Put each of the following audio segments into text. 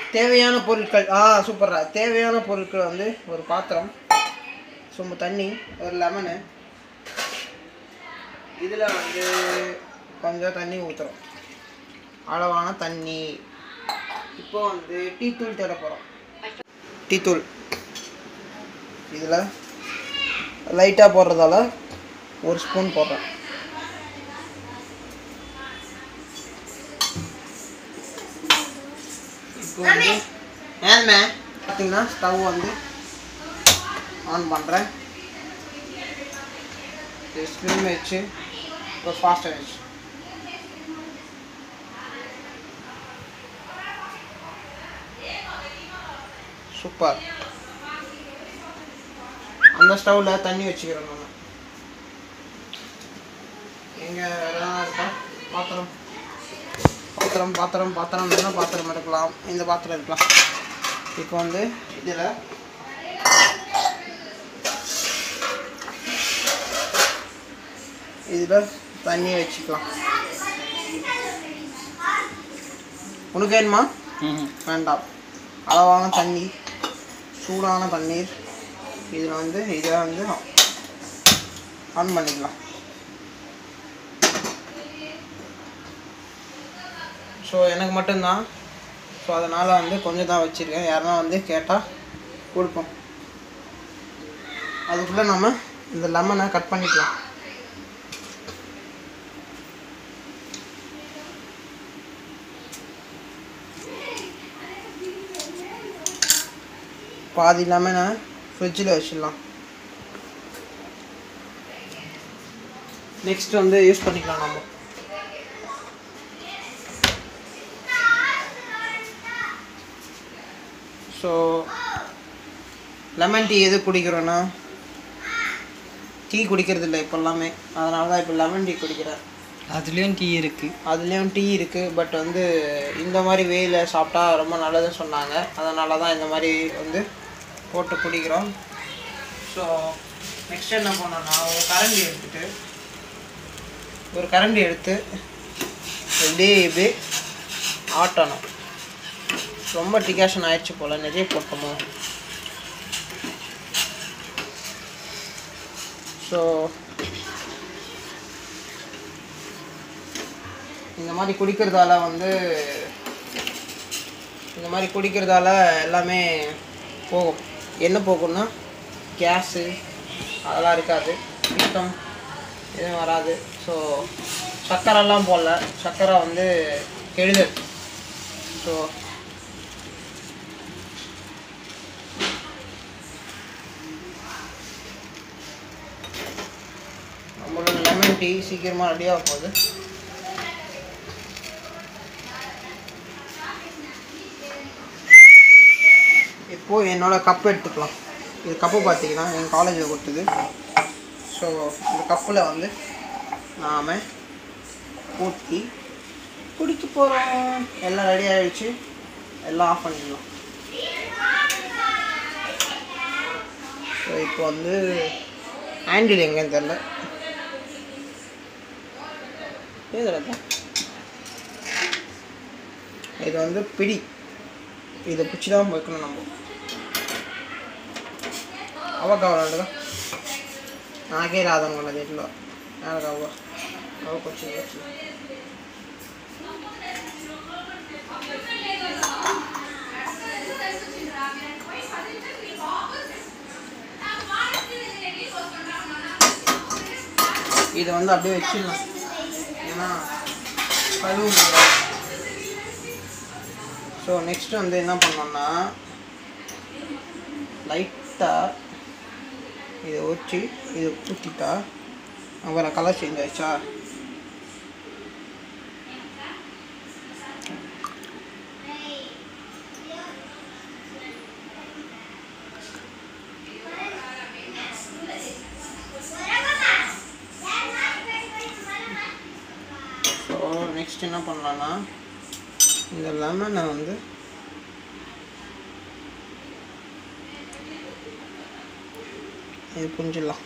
தேவையான பொருட்கள் ஆ சூப்பரா தேவையான பொருட்கள் வந்து ஒரு பாத்திரம் சும்மா தண்ணி ஒரு லெமனு இதில் வந்து கொஞ்சம் தண்ணி ஊற்றுறோம் அளவான தண்ணி இப்போ வந்து டீ தூள் தேட போகிறோம் டீ தூள் இதில் லைட்டாக போடுறதால ஒரு ஸ்பூன் போடுறேன் இப்போ வந்து ஏன்மே பார்த்தீங்கன்னா ஸ்டவ் வந்து ஆன் பண்ணுறேன் ஸ்லிம் வச்சு இப்போ ஃபாஸ்ட்டாக வச்சு சூப்பர் அந்த ஸ்டவ்வில் தண்ணி வச்சுக்கிறோம் நம்ம எங்கே எல்லாம் இருக்கா பாத்திரம் பாத்திரம் பாத்திரம் பாத்திரம் என்ன பாத்திரம் எடுக்கலாம் இந்த பாத்திரம் இருக்கலாம் இப்போ வந்து இதில் இதில் தண்ணி வச்சுக்கலாம் உனக்கு வேணுமா வேண்டாம் அளவான தண்ணி சூடான தண்ணீர் இதில் வந்து இதை வந்து ஆன் பண்ணிக்கலாம் ஸோ எனக்கு மட்டும்தான் ஸோ அதனால் வந்து கொஞ்சம் தான் வச்சுருக்கேன் யாருன்னா வந்து கேட்டால் கொடுப்போம் அதுக்குள்ளே நம்ம இந்த லெமனை கட் பண்ணிக்கலாம் பாதி லெமனை ஃப்ரிட்ஜில் வச்சிடலாம் நெக்ஸ்ட் வந்து யூஸ் பண்ணிக்கலாம் நம்ம ஸோ லெமன் டீ எது குடிக்கிறோன்னா டீ குடிக்கிறது இல்லை இப்போ எல்லாமே அதனால தான் இப்போ லெமன் டீ குடிக்கிறேன் அதுலேயும் டீ இருக்கு அதுலேயும் டீ இருக்குது பட் வந்து இந்த மாதிரி வெயில சாப்பிட்டா ரொம்ப நல்லதுன்னு சொன்னாங்க அதனால தான் இந்த மாதிரி வந்து போட்டு குடிக்கிறோம் ஸோ நெக்ஸ்ட் என்ன பண்ணோம்னா ஒரு கரண்டி எடுத்துட்டு ஒரு கரண்டி எடுத்து இப்படியே இப்படி ஆட்டணும் ரொம்ப டிகாஷன் ஆயிடுச்சு போல் நிறைய போட்டோமோ ஸோ இந்த மாதிரி குடிக்கிறதால வந்து இந்த மாதிரி குடிக்கிறதால எல்லாமே போகும் என்ன போகும்னா கேஸு அதெல்லாம் இருக்காது பித்தம் எதுவும் வராது ஸோ சர்க்கரைலாம் போடல சர்க்கரை வந்து கெடுதல் ஸோ நம்மளோட லெமன் டீ சீக்கிரமாக ரெடியாக போகுது இப்போது என்னோட கப் எடுத்துக்கலாம் இது கப்பு பார்த்தீங்கன்னா எங்கள் காலேஜில் கொடுத்தது ஸோ இந்த கப்பில் வந்து நாம் ஊற்றி குடிக்க போகிறோம் எல்லாம் ரெடி ஆகிடுச்சு எல்லாம் ஆஃப் பண்ணிடலாம் ஸோ இப்போ வந்து ஹேண்டில் எங்கேன்னு தெரில ஏதுடா இது வந்து பிடி இதை பிடிச்சி தான் வைக்கணும் நம்ம అవ్వ కావాలంటగా నాకే రాదనుకున్నా దీంట్లో నాకు అవ్వ అవ్వకు వచ్చింది వచ్చింది இதை வந்து அப்படியே வச்சிடலாம் ஏன்னா கழுவு ஸோ நெக்ஸ்ட் வந்து என்ன பண்ணோம்னா லைட்டாக இதை வச்சு இதை ஊற்றிட்டா அப்புறம் கலர் சேஞ்ச் ஆயிடுச்சா ஸோ நெக்ஸ்ட் என்ன பண்ணலான்னா இந்த லெமனை வந்து இது புரிஞ்சிடலாம்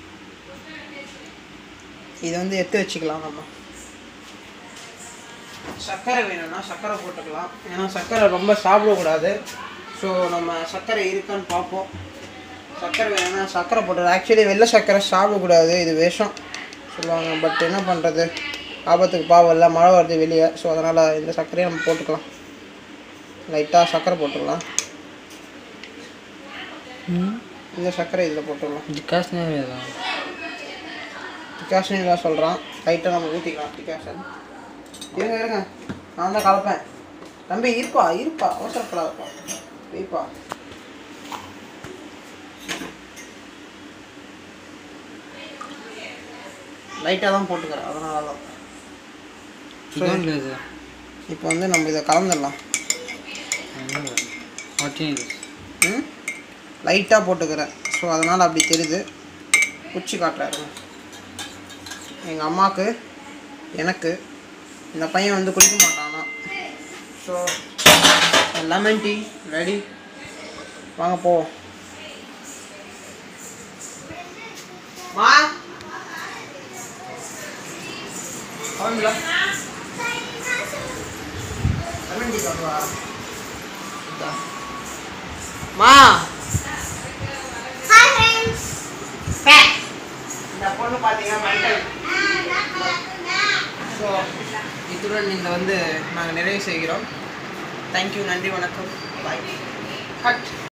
இதை வந்து எடுத்து வச்சுக்கலாம் நம்ம சர்க்கரை வேணும்னா சர்க்கரை போட்டுக்கலாம் ஏன்னா சர்க்கரை ரொம்ப சாப்பிடக்கூடாது ஸோ நம்ம சர்க்கரை இருக்கான்னு பார்ப்போம் சர்க்கரை வேணும்னா சர்க்கரை போட்டுக்கலாம் ஆக்சுவலி வெள்ளை சர்க்கரை சாப்பிடக்கூடாது இது விஷம் சொல்லுவாங்க பட் என்ன பண்ணுறது ஆபத்துக்கு பாவம் இல்லை மழை வருது வெளியே ஸோ அதனால் இந்த சர்க்கரையை நம்ம போட்டுக்கலாம் லைட்டாக சர்க்கரை போட்டுக்கலாம் இந்த சர்க்கரை இதில் போட்டுடலாம் டிகாஷனே தான் டிகாஷன் தான் சொல்கிறான் லைட்டாக நம்ம ஊற்றிக்கலாம் டிகாஷன் இருங்க இருங்க நான் தான் கலப்பேன் தம்பி இருப்பா இருப்பா அவசரப்படாதப்பா இருப்பா லைட்டாக தான் போட்டுக்கிறேன் அதனால தான் சுகர் లేదు இப்போ வந்து நம்ம இதை கலந்துடலாம் ఫార్టీన్ ம் லைட்டாக போட்டுக்கிறேன் ஸோ அதனால் அப்படி தெரியுது குச்சி காட்டுறாரு எங்கள் அம்மாவுக்கு எனக்கு இந்த பையன் வந்து குடிக்க மாட்டானா ஸோ லெமன் டீ ரெடி வாங்க போவோம் மா அவங்களா லெமன் டீ கொண்டு வா இதா. மா இந்த பொண்ணு பார்த்தீங்கன்னா மென்டல் ஸோ இத்துடன் இந்த வந்து நாங்கள் நிறைவு செய்கிறோம் தேங்க்யூ நன்றி வணக்கம் பாய் கட்